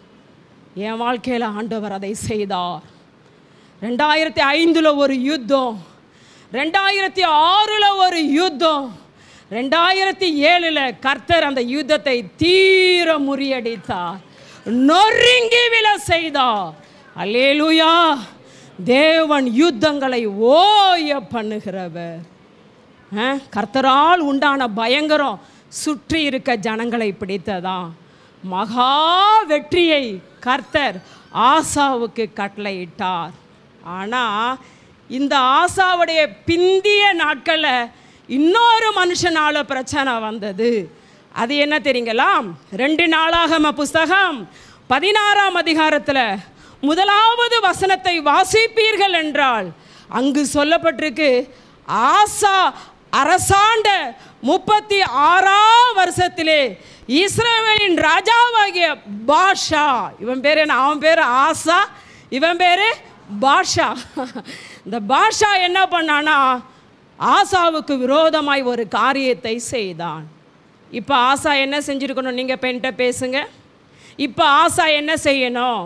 என் வாழ்க்கையில் ஆண்டவர் அதை செய்தார் ரெண்டாயிரத்தி ஐந்தில் ஒரு யுத்தம் ரெண்டாயிரத்தி ஆறில் ஒரு யுத்தம் ரெண்டாயிரத்தி ஏழில் கர்த்தர் அந்த யுத்தத்தை தீர முறியடித்தார் நொறுங்கி விழ செய்தார் அல்லேலூயா தேவன் யுத்தங்களை ஓய பண்ணுகிறவர் ஆ, கர்த்தரால் உண்டான பயங்கரம் சுற்றி இருக்க ஜனங்களை பிடித்ததா மகா வெற்றியை கர்த்தர் ஆசாவுக்கு கட்டளையிட்டார் ஆனால் இந்த ஆசாவுடைய பிந்திய நாட்களில் இன்னொரு மனுஷனால பிரச்சனை வந்தது அது என்ன தெரியுங்களா ரெண்டு நாளாகம புஸ்தகம் பதினாறாம் அதிகாரத்தில் முதலாவது வசனத்தை வாசிப்பீர்கள் என்றால் அங்கு சொல்லப்பட்டிருக்கு ஆசா அரசாண்ட முப்பத்தி ஆறாம் வருஷத்திலே இஸ்ரவேலின் ராஜாவாகிய பாஷா இவன் பேர் என்ன அவன் பேர் ஆசா இவன் பேர் பாஷா இந்த பாஷா என்ன பண்ணானா ஆசாவுக்கு விரோதமாய் ஒரு காரியத்தை செய்தான் இப்போ ஆசா என்ன செஞ்சுருக்கணும் நீங்கள் பெண்கிட்ட பேசுங்க இப்போ ஆசா என்ன செய்யணும்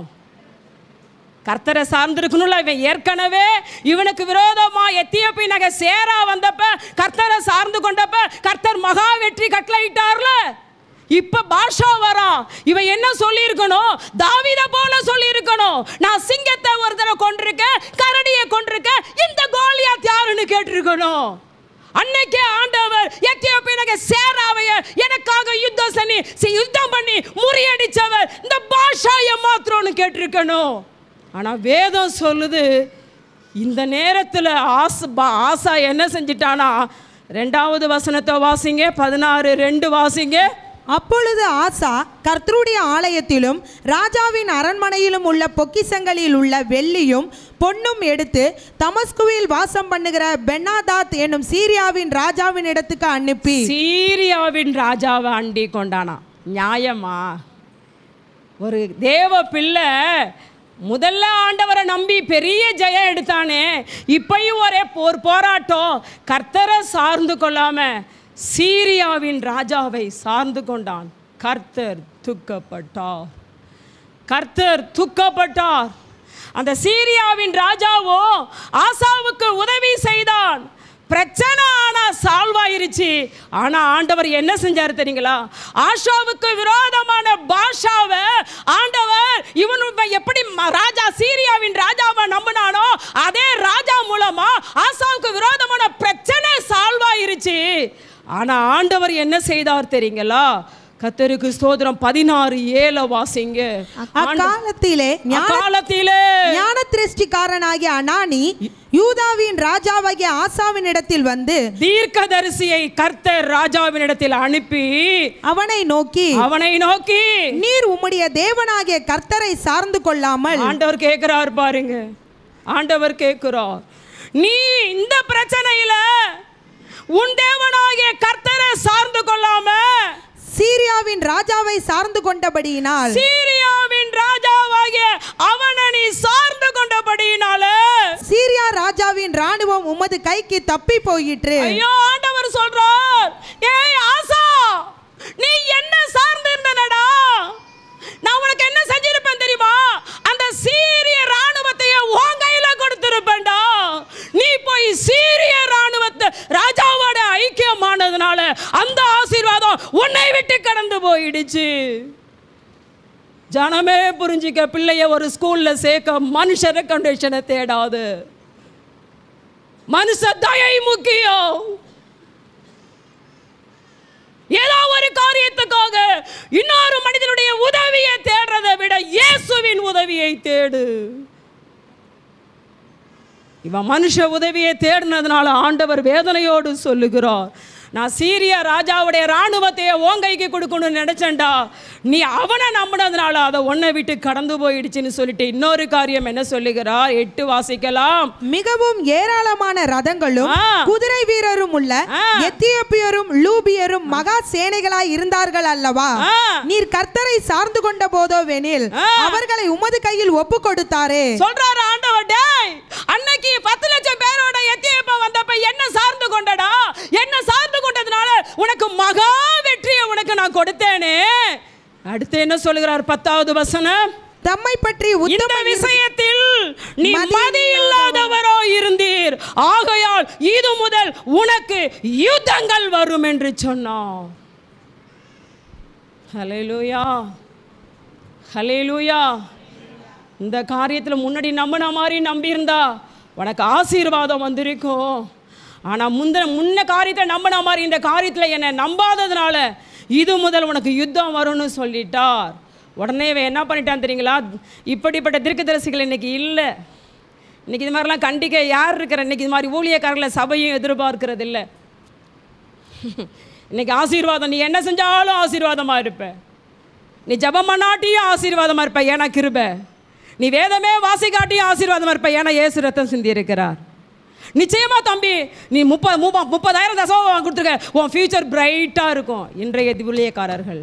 கர்த்தரை சார்ந்திருக்கணும்ல இவன் ஏற்கனவே இவனுக்கு விரோதமா எத்தியோப்பி நகர் சேரா வந்தப்ப கர்த்தரை சார்ந்து கொண்டப்ப கர்த்தர் மகா வெற்றி கட்டளையிட்டார்ல இப்ப பாஷா வரான் இவன் என்ன சொல்லியிருக்கணும் தாவீத போல சொல்லியிருக்கணும் நான் சிங்கத்தை ஒரு தடவை கொண்டிருக்கேன் கரடியை கொண்டிருக்கேன் இந்த கோலியாத் யாருன்னு கேட்டிருக்கணும் அன்னைக்கே ஆண்டவர் எத்தியோப்பியனக சேராவைய எனக்காக யுத்தம் பண்ணி சி- யுத்தம் பண்ணி முறியடிச்சவர் இந்த பாஷாய மாத்திரம்னு கேட்டிருக்கணும் ஆனா வேதம் சொல்லுது இந்த நேரத்தில் ஆசா பா- ஆசா என்ன செஞ்சிட்டானா ரெண்டாவது வசனத்தை வாசிங்க பதினாறு ரெண்டு வாசிங்க அப்பொழுது ஆசா கர்த்தருடைய ஆலயத்திலும் ராஜாவின் அரண்மனையிலும் உள்ள பொக்கிசங்களில் உள்ள வெள்ளியும் பொன்னும் எடுத்து தமஸ்குவில் வாசம் பண்ணுகிற பென்னாதாத் என்னும் சீரியாவின் ராஜாவின் இடத்துக்கு அனுப்பி சீரியாவின் ராஜாவை அண்டி கொண்டானா நியாயமா ஒரு தேவ பிள்ளை முதல்ல ஆண்டவரை நம்பி பெரிய ஜெயம் எடுத்தானே இப்பயும் ஒரே போர் போராட்டம் கர்த்தரை சார்ந்து கொள்ளாம சீரியாவின் ராஜாவை சார்ந்து கொண்டான் கர்த்தர் துக்கப்பட்டார் கர்த்தர் துக்கப்பட்டார் அந்த சீரியாவின் ராஜாவோ ஆசாவுக்கு உதவி செய்தான் பிரச்சனை ஆனா சால்வ் ஆயிருச்சு ஆனா ஆண்டவர் என்ன செஞ்சாரு தெரியுங்களா ஆஷாவுக்கு விரோதமான பாஷாவை ஆண்டவர் இவனு இவன் எப்படி ம- ராஜா சீரியாவின் ராஜாவை நம்பினானோ அதே ராஜா மூலமா ஆசாவுக்கு விரோதமான பிரச்சனை சால்வ் ஆயிருச்சு ஆனா ஆண்டவர் என்ன செய்தார் தெரியுங்களா கத்தருக்கு ஸ்தோத்திரம் பதினாறு ஏழ வாசிங்க அக்காலத்திலே ஞான காலத்திலே ஞான திருஷ்டிக்காரனாகிய அனானி யூதாவின் ராஜாவாகிய ஆசாவின் இடத்தில் வந்து தீர்க்கதரிசியை கர்த்தர் ராஜாவினிடத்தில் அனுப்பி அவனை நோக்கி அவனை நோக்கி நீர் உம்முடைய தேவனாகிய கர்த்தரை சார்ந்து கொள்ளாமல் ஆண்டவர் கேட்கிறார் பாருங்க ஆண்டவர் கேட்கிறார் நீ இந்த பிரச்சனையில உன் தேவனாகிய கர்த்தரை சார்ந்து கொள்ளாம சீரியாவின் ராஜாவை சார்ந்து கொண்டபடியினால் சீரியாவின் ராஜாவாகிய அவனை நீ சார்ந்து கொண்டபடியினால சீரியா ராஜாவின் ராணுவம் உமது கைக்கு தப்பி போயிற்று ஐயோ ஆண்டவர் சொல்றார் ஏய் ஆசா நீ என்ன சார்ந்து இருந்தனடா நான் உனக்கு என்ன செஞ்சிருப்பேன் தெரியுமா அந்த சீரிய ராணுவத்தையே உன் கையில கொடுத்திருப்பேன்டா நீ போய் சீரிய ராணுவத்தை ராஜாவோட ஐக்கியமானதுனால அந்த ஆசீர்வாதம் உன்னை விட்டு கடந்து போயிடுச்சு ஜனமே புரிஞ்சிக்க பிள்ளைய ஒரு ஸ்கூல்ல சேர்க்க மனுஷ ரெக்கண்டேஷனை தேடாது மனுஷ தயை முக்கியம் ஏதோ ஒரு காரியத்துக்காக இன்னொரு மனிதனுடைய உதவியை தேடுறதை விட இயேசுவின் உதவியை தேடு இவன் மனுஷ உதவியை தேடினதுனால ஆண்டவர் வேதனையோடு சொல்லுகிறார் நான் சீரிய ராஜாவுடைய ராணுவத்தையே உன் கைக்கு கொடுக்கணும்னு நினைச்சேன்டா நீ அவனை நம்பினதுனால அதை உன்னை விட்டு கடந்து போயிடுச்சுன்னு சொல்லிட்டு இன்னொரு காரியம் என்ன சொல்லுகிறார் எட்டு வாசிக்கலாம் மிகவும் ஏராளமான ரதங்களும் ஆ. குதிரை வீரரும் உள்ள ஆ. எத்தியோப்பியரும் லூபியரும் மகா சேனைகளாய் இருந்தார்கள் அல்லவா ஆ. நீர் கர்த்தரை சார்ந்து கொண்ட போதோவெனில் ஆ. அவர்களை உமது கையில் ஒப்பு கொடுத்தாரே சொல்றாரு ஆண்டவர் டேய் அன்னைக்கு பத்து லட்சம் பேரோட எத்தியப்ப வந்தப்ப என்ன சார்ந்து கொண்டடா என்ன சார்ந்து கொண்டதுனால உனக்கு மகா வெற்றியை உனக்கு நான் கொடுத்தேனே அடுத்து என்ன சொல்லுகிறார் பத்தாவது வசனம் தம்மை பற்றி இந்த உத்தம விஷயத்தில் நீ மதி மதி இல்லாதவரோ இருந்தீர் ஆகையால் இது முதல் உனக்கு யுத்தங்கள் வரும் என்று சொன்னான் ஹalleluya ஹalleluya இந்த காரியத்தில் முன்னாடி நம்பின மாதிரி நம்பியிருந்தா உனக்கு ஆசீர்வாதம் வந்திருக்கும் ஆனால் முந்தின முன்ன காரியத்தை நம்பின மாதிரி இந்த காரியத்தில் என்னை நம்பாததுனால இது முதல் உனக்கு யுத்தம் வரும்னு சொல்லிட்டார் உடனே இவன் என்ன பண்ணிட்டான் தெரியுங்களா இப்படிப்பட்ட தீர்க்கதரிசிகள் இன்னைக்கு இல்லை இன்னைக்கு இது மாதிரிலாம் கண்டிக்க யார் இருக்கிற இன்னைக்கு இது மாதிரி ஊழியக்காரர்களை சபையும் எதிர்பார்க்கிறது இல்லை இன்னைக்கு ஆசீர்வாதம் நீ என்ன செஞ்சாலும் ஆசீர்வாதமாக இருப்ப நீ ஜெபம் பண்ணாட்டியும் ஆசீர்வாதமாக இருப்ப ஏன்னா கிருப நீ வேதமே வாசிக்காட்டியும் ஆசீர்வாதமாக இருப்ப ஏன்னா ஏசு ரத்தம் சிந்தி இருக்கிறார் நிச்சயமா தம்பி நீ முப்பது முப்ப முப்பதாயிரம் தசவம் கொடுத்துருக்க உன் ஃபியூச்சர் பிரைட்டாக இருக்கும் இன்றைய ஊழியக்காரர்கள்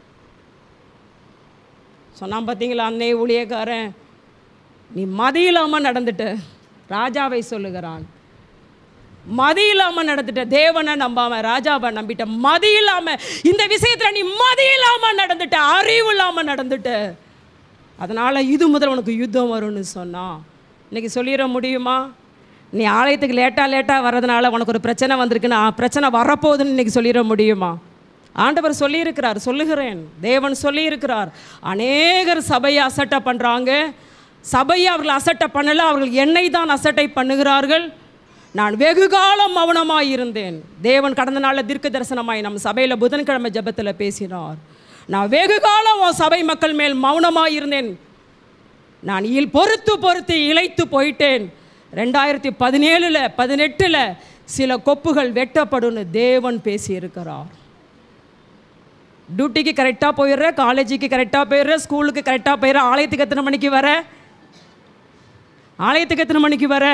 சொன்னான் பார்த்தீங்களா அன்னை ஊழியக்காரன் நீ மதி இல்லாமல் நடந்துட்ட ராஜாவை சொல்லுகிறான் மதி இல்லாம நடந்துட்ட தேவனை நம்பாம ராஜாவை நம்பிட்ட மதி இல்லாம இந்த விஷயத்துல நீ மதி இல்லாம நடந்துட்ட அறிவு இல்லாம நடந்துட்ட அதனால இது முதல் உனக்கு யுத்தம் வரும்னு சொன்னான் இன்னைக்கு சொல்லிட முடியுமா நீ ஆலயத்துக்கு லேட்டாக லேட்டாக வர்றதுனால உனக்கு ஒரு பிரச்சனை வந்திருக்குன்னா பிரச்சனை வரப்போகுதுன்னு இன்னைக்கு சொல்லிட முடியுமா ஆண்டவர் சொல்லியிருக்கிறார் சொல்லுகிறேன் தேவன் சொல்லியிருக்கிறார் அநேகர் சபையை அசட்டை பண்ணுறாங்க சபையை அவர்கள் அசட்டை பண்ணலை அவர்கள் என்னை தான் அசட்டை பண்ணுகிறார்கள் நான் வெகு காலம் மௌனமாய் இருந்தேன் தேவன் கடந்த நாளில் தீர்க்க தரிசனமாய் நம்ம சபையில் புதன்கிழமை ஜெபத்தில் பேசினார் நான் வெகு காலம் உன் சபை மக்கள் மேல் மௌனமாய் இருந்தேன் நான் இல் பொறுத்து பொறுத்து இழைத்து போயிட்டேன் ரெண்டாயிரத்தி பதினேழில் பதினெட்டில் சில கொப்புகள் வெட்டப்படும்னு தேவன் பேசியிருக்கிறார் டியூட்டிக்கு கரெக்டாக போயிடுற காலேஜுக்கு கரெக்டாக போயிடுற ஸ்கூலுக்கு கரெக்டாக போயிடுற ஆலயத்துக்கு எத்தனை மணிக்கு வர ஆலயத்துக்கு எத்தனை மணிக்கு வர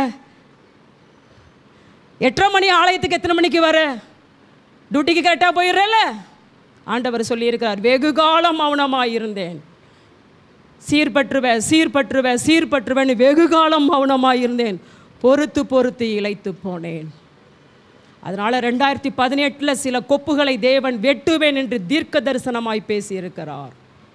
எட்டரை மணி ஆலயத்துக்கு எத்தனை மணிக்கு வர டியூட்டிக்கு கரெக்டாக போயிடுறல ஆண்டவர் சொல்லியிருக்கிறார் வெகு காலம் மௌனமாக இருந்தேன் சீர்பற்றுவேன் சீர்பற்றுவேன் சீர்பற்றுவேன்னு வெகு காலம் மௌனமாக இருந்தேன் பொறுத்து பொறுத்து இழைத்து போனேன் அதனால் ரெண்டாயிரத்தி பதினெட்டில் சில கொப்புகளை தேவன் வெட்டுவேன் என்று தீர்க்க தரிசனமாய் பேசியிருக்கிறார்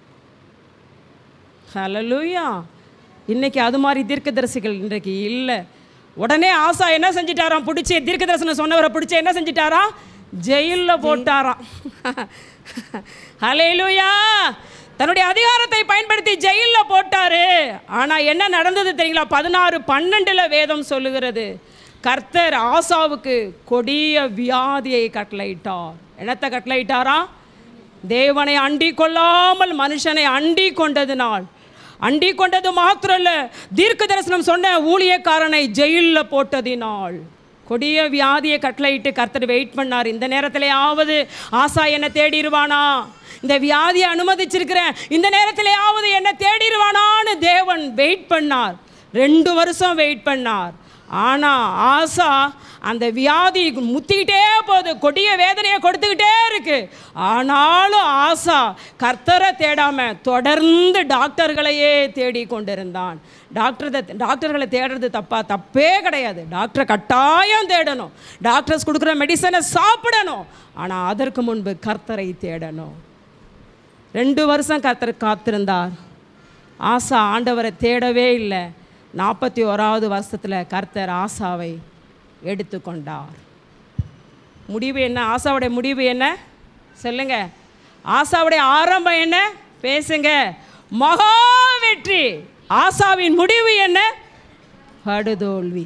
ஹalleluya இன்னைக்கு அது மாதிரி தீர்க்கதரிசிகள் இன்றைக்கு இல்லை உடனே ஆசா என்ன செஞ்சிட்டாராம் பிடிச்சி தீர்க்க தரிசனம் சொன்னவரை பிடிச்சி என்ன செஞ்சிட்டாராம் ஜெயிலில் போட்டாராம் ஹalleluya தன்னுடைய அதிகாரத்தை பயன்படுத்தி ஜெயிலில் போட்டாரு ஆனால் என்ன நடந்தது தெரியுங்களா பதினாறு பன்னெண்டில் வேதம் சொல்லுகிறது கர்த்தர் ஆசாவுக்கு கொடிய வியாதியை கட்டளையிட்டார் என்னத்தை கட்டளையிட்டாரா தேவனை அண்டிக் கொள்ளாமல் மனுஷனை அண்டிக் கொண்டதினால் அண்டிக் கொண்டது மாத்திரம் இல்ல தீர்க்க தரிசனம் சொன்ன ஊழியக்காரனை ஜெயிலில் போட்டதினால் கொடிய வியாதியை கட்டளையிட்டு கர்த்தர் வெயிட் பண்ணார் இந்த நேரத்திலேயாவது ஆசா என்ன தேடிடுவானா இந்த வியாதியை அனுமதிச்சிருக்கிறேன் இந்த நேரத்திலேயாவது என்ன தேடிடுவானான்னு தேவன் வெயிட் பண்ணார் ரெண்டு வருஷம் வெயிட் பண்ணார் ஆனால் ஆசா அந்த வியாதி முத்திக்கிட்டே போகுது கொடிய வேதனையை கொடுத்துக்கிட்டே இருக்கு ஆனாலும் ஆசா கர்த்தரை தேடாம தொடர்ந்து டாக்டர்களையே தேடி கொண்டிருந்தான் டாக்டர் டாக்டர்களை தேடுறது தப்பா தப்பே கிடையாது டாக்டரை கட்டாயம் தேடணும் டாக்டர்ஸ் கொடுக்குற மெடிசனை சாப்பிடணும் ஆனால் அதற்கு முன்பு கர்த்தரை தேடணும் ரெண்டு வருஷம் கர்த்தர் காத்திருந்தார் ஆசா ஆண்டவரை தேடவே இல்லை நாற்பத்தி ஓராவது வருஷத்தில் கர்த்தர் ஆசாவை எடுத்துக்கொண்டார் முடிவு என்ன ஆசாவுடைய முடிவு என்ன சொல்லுங்க ஆசாவுடைய ஆரம்பம் என்ன பேசுங்க மகா வெற்றி ஆசாவின் முடிவு என்ன படுதோல்வி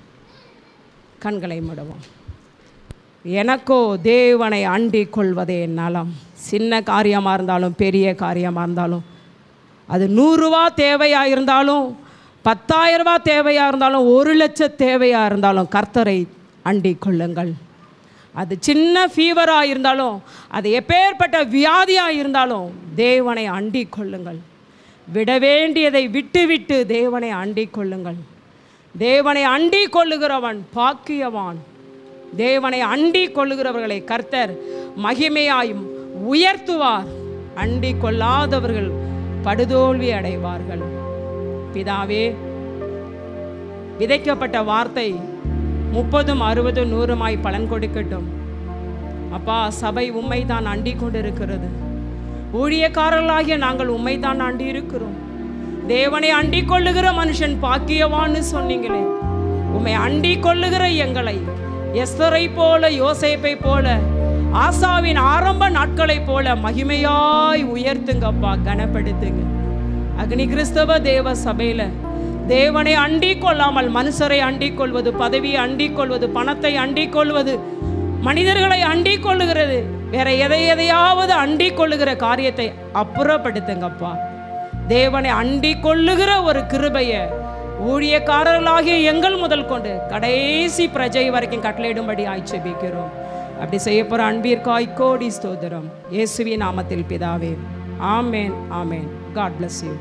கண்களை மூடுவோம் எனக்கோ தேவனை அண்டிக் கொள்வதே நலம் சின்ன காரியமாக இருந்தாலும் பெரிய காரியமாக இருந்தாலும் அது நூறுரூவா தேவையாக இருந்தாலும் பத்தாயிரம் ரூபாய் தேவையாக இருந்தாலும் ஒரு லட்சம் தேவையாக இருந்தாலும் கர்த்தரை அண்டிக் கொள்ளுங்கள் அது சின்ன ஃபீவராக இருந்தாலும் அது எப்பேற்பட்ட வியாதியாக இருந்தாலும் தேவனை அண்டிக் கொள்ளுங்கள் விட வேண்டியதை விட்டு விட்டு தேவனை அண்டிக் கொள்ளுங்கள் தேவனை அண்டிக் கொள்ளுகிறவன் பாக்கியவான் தேவனை அண்டிக் கொள்ளுகிறவர்களை கர்த்தர் மகிமையாயும் உயர்த்துவார் அண்டிக் கொள்ளாதவர்கள் படுதோல்வி அடைவார்கள் பிதாவே விதைக்கப்பட்ட வார்த்தை முப்பதும் அறுபதும் நூறுமாய் பலன் கொடுக்கட்டும் அப்பா சபை உம்மை தான் அண்டிக் கொண்டிருக்கிறது ஊழியக்காரர்களாகிய நாங்கள் உம்மை தான் அண்டி இருக்கிறோம் தேவனை அண்டிக் கொள்ளுகிற மனுஷன் பாக்கியவான்னு சொன்னீங்களே உம்மை அண்டிக் கொள்ளுகிற எங்களை எஸ்தரை போல யோசேப்பை போல ஆசாவின் ஆரம்ப நாட்களைப் போல மகிமையாய் உயர்த்துங்கப்பா கனப்படுத்துங்க அக்னி கிறிஸ்தவ தேவ சபையில தேவனை அண்டிக் கொள்ளாமல் மனுஷரை அண்டிக் கொள்வது பதவியை அண்டிக் கொள்வது பணத்தை அண்டிக் கொள்வது மனிதர்களை அண்டிக் கொள்ளுகிறது வேற எதை எதையாவது அண்டிக் கொள்ளுகிற காரியத்தை அப்புறப்படுத்துங்கப்பா தேவனை அண்டிக் கொள்ளுகிற ஒரு கிருபையை ஊழியக்காரர்களாகிய எங்கள் முதல் கொண்டு கடைசி பிரஜை வரைக்கும் கட்டளையிடும்படி ஆய்ச்சபிக்கிறோம் அப்படி செய்ய போகிற அன்பிற்காய் கோடி ஸ்தோத்திரம் இயேசுவின் நாமத்தில் பிதாவே ஆமேன் ஆமேன் காட் bless you